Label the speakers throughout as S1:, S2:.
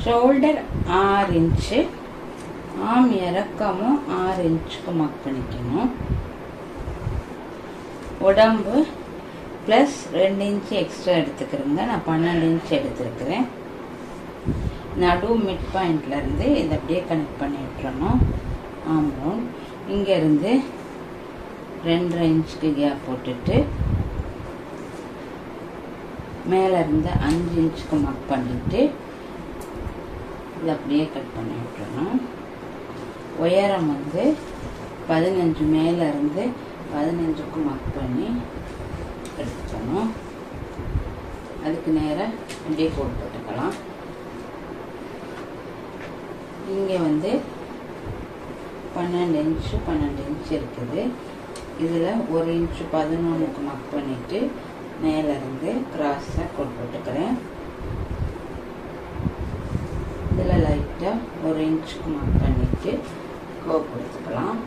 S1: shoulder ஆறு inch ஆம் இறக்கமும் ஆறு இன்ச்சுக்கு மார்க் பண்ணிக்கணும் உடம்பு ப்ளஸ் ரெண்டு இன்ச்சு எக்ஸ்ட்ரா எடுத்துக்கிறேங்க நான் பன்னெண்டு இன்ச் எடுத்துருக்கிறேன் நடு மிட் பாயிண்ட்ல இருந்து இதை அப்படியே கனெக்ட் பண்ணி விட்டுறணும் ஆம் ரவுண்ட் இங்கேருந்து ரெண்டரை இன்ச்சுக்கு கேப் போட்டுட்டு மேலே இருந்து அஞ்சு இன்ச்சுக்கு மார்க் பண்ணிட்டு இதை அப்படியே கட் பண்ணி விட்டுறணும் உயரம் வந்து பதினஞ்சு மேலே இருந்து பதினஞ்சுக்கு மார்க் பண்ணி எடுத்துக்கணும் அதுக்கு நேராக அப்படியே கோடு போட்டுக்கலாம் இங்கே வந்து பன்னெண்டு இன்ச்சு பன்னெண்டு இன்ச்சு இருக்குது இதில் ஒரு இன்ச்சு பதினொன்றுக்கு மார்க் பண்ணிவிட்டு மேலே இருந்து கிராஸாக கோடு போட்டுக்கிறேன் இதில் லைட்டாக ஒரு இன்ச்சுக்கு மார்க் பண்ணிவிட்டு கோப் கொடுத்துக்கலாம்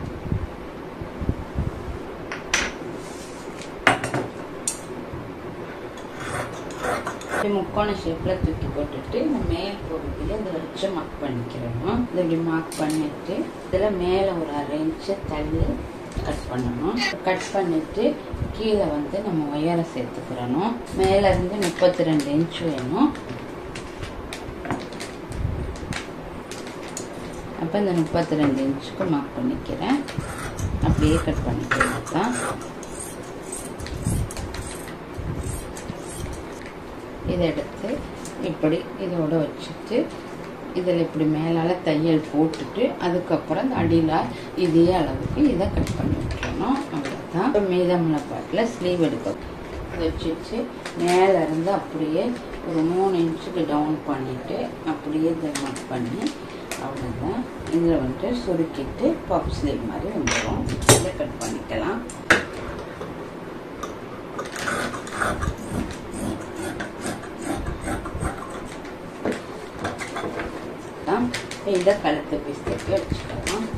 S1: இப்படி முக்கோண ஷேப்பில் தூக்கி போட்டுட்டு இந்த மேல் பகுதியில் இதில் வச்சு மார்க் பண்ணிக்கிறணும் இதை இப்படி மார்க் பண்ணிட்டு இதில் மேலே ஒரு அரை இன்ச்சு தள்ளி கட் பண்ணணும் கட் பண்ணிட்டு கீழே வந்து நம்ம உயரம் சேர்த்துக்கிறணும் மேலே இருந்து முப்பத்தி ரெண்டு இன்ச் வேணும் அப்போ இந்த முப்பத்தி ரெண்டு இன்ச்சுக்கு மார்க் பண்ணிக்கிறேன் அப்படியே கட் பண்ணிக்கிறேன் தான் இதை எடுத்து இப்படி இதோட வச்சுட்டு இதில் இப்படி மேலால் தையல் போட்டுட்டு அதுக்கப்புறம் இந்த அடியில் இதே அளவுக்கு இதை கட் பண்ணி விட்டுறணும் அவ்வளோதான் இப்போ மீதமுள்ள பாட்டில் ஸ்லீவ் எடுக்க இதை வச்சுட்டு மேலே இருந்து அப்படியே ஒரு மூணு இன்ச்சுக்கு டவுன் பண்ணிவிட்டு அப்படியே இதை மார்க் பண்ணி அவ்வளோதான் இதில் வந்துட்டு சுருக்கிட்டு பப் ஸ்லீவ் மாதிரி வந்துடும் இதை கட் பண்ணிக்கலாம் இதை கழுத்து பீஸ் தைக்க வச்சுக்கலாம்